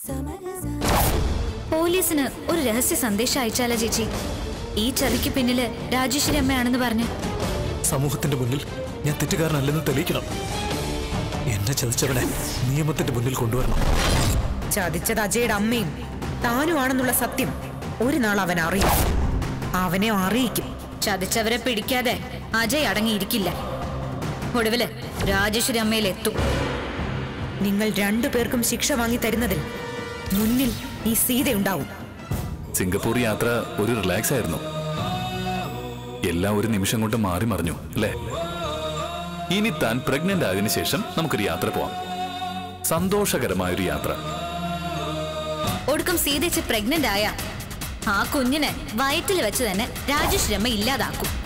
പോലീസിന് ഒരു രഹസ്യ സന്ദേശം അയച്ചാലോ ചേച്ചി ഈ ചതിക്ക് പിന്നില് രാജേശ്വരി അമ്മയാണെന്ന് പറഞ്ഞ് സമൂഹത്തിന്റെ മുന്നിൽ ഞാൻ തെറ്റുകാരനല്ലെന്ന് തെളിയിക്കണം എന്നെ ചതിച്ചവനെ നിയമത്തിന്റെ മുന്നിൽ കൊണ്ടുവരണം ചതിച്ചത് അജയുടെ അമ്മയും താനുമാണെന്നുള്ള സത്യം ഒരു നാൾ അവൻ അറിയും അവനെ അറിയിക്കും ചതിച്ചവരെ പിടിക്കാതെ അജയ് അടങ്ങിയിരിക്കില്ല ഒടുവില് രാജേശ്വരി അമ്മയിലെത്തും നിങ്ങൾ രണ്ടു പേർക്കും ശിക്ഷ വാങ്ങി തരുന്നതിൽ മുന്നിൽ ഈ സീതയുണ്ടാവും സിംഗപ്പൂർ യാത്ര ഒരു റിലാക്സ് ആയിരുന്നു എല്ലാം ഒരു നിമിഷം കൊണ്ട് മാറി മറിഞ്ഞു അല്ലേ ഇനി താൻ പ്രഗ്നന്റ് ആയതിനു ശേഷം നമുക്കൊരു യാത്ര പോവാം സന്തോഷകരമായൊരു യാത്ര ഒടുക്കം സീതച്ച് പ്രഗ്നന്റ് ആയ ആ കുഞ്ഞിനെ വയറ്റിൽ വെച്ച് തന്നെ രാജേശ്വരി അമ്മ ഇല്ലാതാക്കും